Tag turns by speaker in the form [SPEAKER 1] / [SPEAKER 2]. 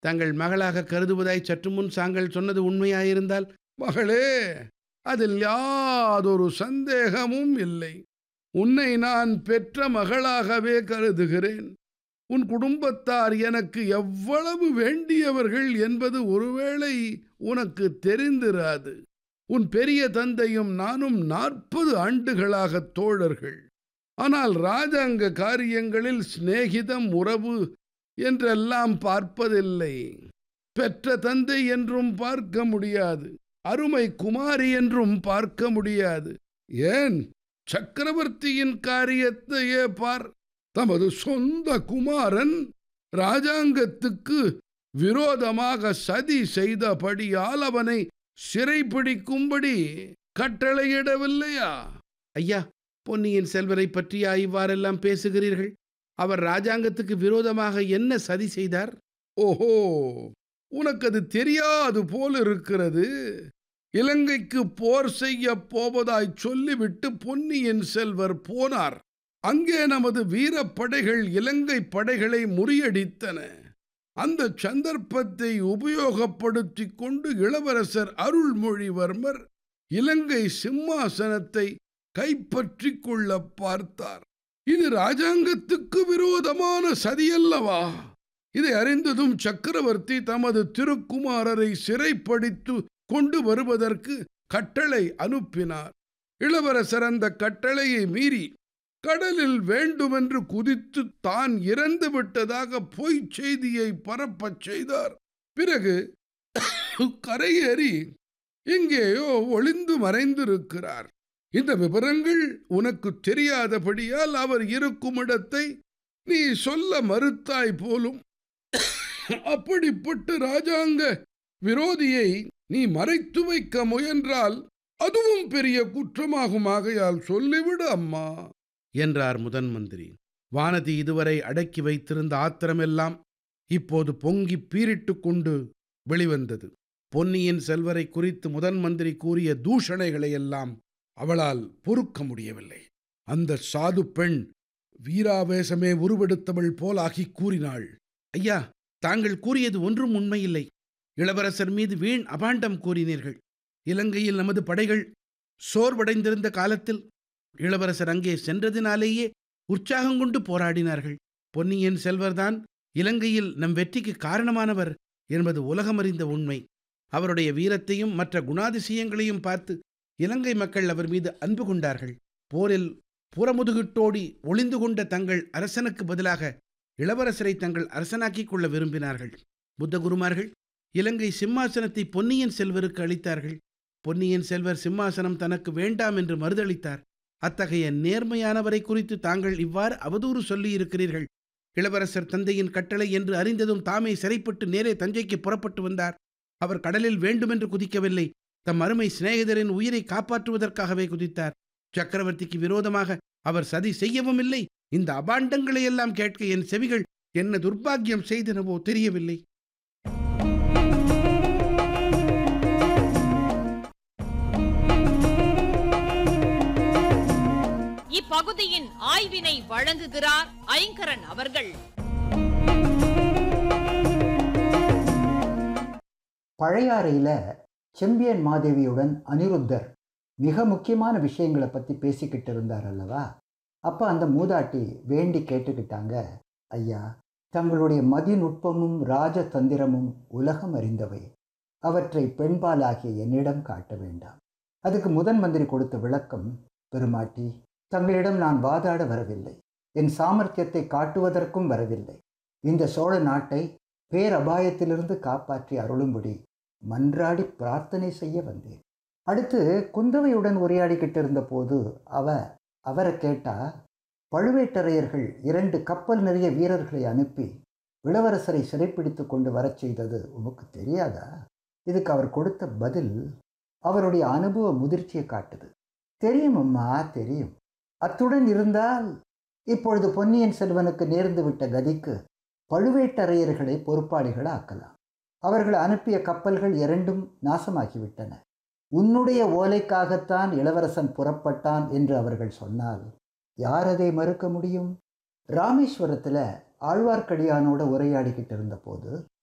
[SPEAKER 1] தங்கள் மகளாக கருதுவதாய் சற்று முன் தாங்கள் சொன்னது உண்மையாயிருந்தால்
[SPEAKER 2] மகளே அதில் யாதொரு சந்தேகமும் இல்லை உன்னை நான் பெற்ற மகளாகவே கருதுகிறேன் உன் குடும்பத்தார் எனக்கு எவ்வளவு வேண்டியவர்கள் என்பது ஒருவேளை உனக்கு தெரிந்திராது உன் பெரிய தந்தையும் நானும் நாற்பது ஆண்டுகளாக தோழர்கள் ஆனால் ராஜாங்க காரியங்களில் சிநேகிதம் உறவு என்றெல்லாம் பார்ப்பதில்லை பெற்ற தந்தை என்றும் பார்க்க முடியாது அருமை குமாரி என்றும் பார்க்க முடியாது ஏன் சக்கரவர்த்தியின் காரியத்தையே பார் தமது சொந்த குமாரன் ராஜாங்கத்துக்கு விரோதமாக சதி செய்தபடியால் அவனை சிறைப்பிடிக்கும்படி கட்டளையிடவில்லையா
[SPEAKER 1] ஐயா பொன்னியின் செல்வரை பற்றியா இவ்வாறெல்லாம் பேசுகிறீர்கள் அவர் ராஜாங்கத்துக்கு விரோதமாக என்ன சதி செய்தார்
[SPEAKER 2] ஓஹோ உனக்கு அது தெரியாது போல் இருக்கிறது இலங்கைக்கு போர் செய்ய போவதாய் சொல்லிவிட்டு பொன்னியின் செல்வர் போனார் அங்கே நமது வீரப்படைகள் இலங்கை படைகளை முறியடித்தன அந்த சந்தர்ப்பத்தை உபயோகப்படுத்திக் கொண்டு இளவரசர் அருள்மொழிவர்மர் இலங்கை சிம்மாசனத்தை கைப்பற்றிக் கொள்ள பார்த்தார் இது ராஜாங்கத்துக்கு விரோதமான சதியல்லவா இதை அறிந்ததும் சக்கரவர்த்தி தமது திருக்குமாரரை சிறைப்படுத்து கொண்டு வருவதற்கு கட்டளை அனுப்பினார் இளவரசர் அந்த கட்டளையை மீறி கடலில் வேண்டுமென்று குதித்து தான் இறந்து விட்டதாக பொய்ச் செய்தியை பரப்பச் செய்தார் பிறகு கரையேறி எங்கேயோ ஒளிந்து மறைந்திருக்கிறார் இந்த விவரங்கள் உனக்கு தெரியாதபடியால் அவர் இருக்கும் இடத்தை நீ சொல்ல மறுத்தாய் போலும் அப்படிப்பட்ட ராஜாங்க விரோதியை நீ மறைத்து வைக்க முயன்றால் அதுவும் பெரிய குற்றமாகும் ஆகையால் சொல்லிவிடு அம்மா
[SPEAKER 1] என்றார் முதன் மந்திரி வானதி இதுவரை அடக்கி வைத்திருந்த ஆத்திரமெல்லாம் இப்போது பொங்கி பீரிட்டு கொண்டு வெளிவந்தது பொன்னியின் செல்வரை குறித்து முதன் மந்திரி கூறிய தூஷணைகளையெல்லாம் அவளால் பொறுக்க முடியவில்லை அந்த சாது பெண் வீராவேசமே உருவெடுத்தவள் போலாகி கூறினாள் ஐயா தாங்கள் கூறியது ஒன்றும் உண்மையில்லை இளவரசர் மீது வீண் அபாண்டம் கூறினீர்கள் இலங்கையில் நமது படைகள் சோர்வடைந்திருந்த காலத்தில் இளவரசர் அங்கே சென்றதினாலேயே உற்சாகம் கொண்டு போராடினார்கள் பொன்னியின் செல்வர்தான் இலங்கையில் நம் வெற்றிக்கு காரணமானவர் என்பது உலகமறிந்த உண்மை அவருடைய வீரத்தையும் மற்ற குணாதிசயங்களையும் பார்த்து இலங்கை மக்கள் அவர் மீது அன்பு கொண்டார்கள் போரில் புறமுதுகிட்டோடி ஒளிந்து கொண்ட தங்கள் அரசனுக்கு பதிலாக இளவரசரை தங்கள் அரசனாக்கிக் கொள்ள விரும்பினார்கள் புத்தகுருமார்கள் இலங்கை சிம்மாசனத்தை பொன்னியின் செல்வருக்கு அளித்தார்கள் பொன்னியின் செல்வர் சிம்மாசனம் தனக்கு வேண்டாம் என்று மறுதளித்தார் அத்தகைய நேர்மையானவரை குறித்து தாங்கள் இவ்வாறு அவதூறு சொல்லியிருக்கிறீர்கள் இளவரசர் தந்தையின் கட்டளை என்று அறிந்ததும் தாமே சிறைப்பட்டு நேரே தஞ்சைக்கு புறப்பட்டு வந்தார் அவர் கடலில் வேண்டுமென்று குதிக்கவில்லை தம் அருமை சிநேகிதரின் உயிரை காப்பாற்றுவதற்காகவே குதித்தார் சக்கரவர்த்திக்கு விரோதமாக அவர் சதி செய்யவும் இல்லை இந்த அபாண்டங்களை எல்லாம் கேட்க என் செவிகள் என்ன துர்பாக்கியம் செய்தனவோ தெரியவில்லை
[SPEAKER 3] இப்பகுதியின் ஆய்வினை வழங்குகிறார் ஐங்கரன் அவர்கள்
[SPEAKER 4] பழையாறையில் செம்பியன் மாதேவியுடன் அனிருத்தர் மிக முக்கியமான விஷயங்களை பற்றி பேசிக்கிட்டு இருந்தார் அல்லவா அப்போ அந்த மூதாட்டி வேண்டி கேட்டுக்கிட்டாங்க ஐயா தங்களுடைய மதிநுட்பமும் ராஜதந்திரமும் உலகம் அறிந்தவை அவற்றை பெண்பாலாகிய என்னிடம் காட்ட வேண்டாம் அதுக்கு முதன் மந்திரி கொடுத்த விளக்கம் பெருமாட்டி தங்களிடம் நான் வாதாட வரவில்லை என் சாமர்த்தியத்தை காட்டுவதற்கும் வரவில்லை இந்த சோழ நாட்டை பேரபாயத்திலிருந்து காப்பாற்றி அருளும்படி மன்றாடி பிரார்த்தனை செய்ய வந்தேன் அடுத்து குந்தவையுடன் உரையாடிக்கிட்டு இருந்த போது அவ அவரை கேட்டா பழுவேட்டரையர்கள் இரண்டு கப்பல் நிறைய வீரர்களை அனுப்பி இளவரசரை சிறைப்பிடித்து கொண்டு வரச் செய்தது உமக்கு தெரியாதா இதுக்கு அவர் கொடுத்த பதில் அவருடைய அனுபவ முதிர்ச்சியை காட்டுது தெரியும் அம்மா தெரியும் அத்துடன் இருந்தால் இப்பொழுது பொன்னியின் செல்வனுக்கு நேர்ந்து விட்ட கதிக்கு பழுவேட்டரையர்களை பொறுப்பாளிகள் ஆக்கலாம் அவர்கள் அனுப்பிய கப்பல்கள் இரண்டும் நாசமாகிவிட்டன உன்னுடைய ஓலைக்காகத்தான் இளவரசன் புறப்பட்டான் என்று அவர்கள் சொன்னால் யார் அதை மறுக்க முடியும் ராமேஸ்வரத்தில் ஆழ்வார்க்கடியானோட உரையாடிக்கிட்டு இருந்தபோது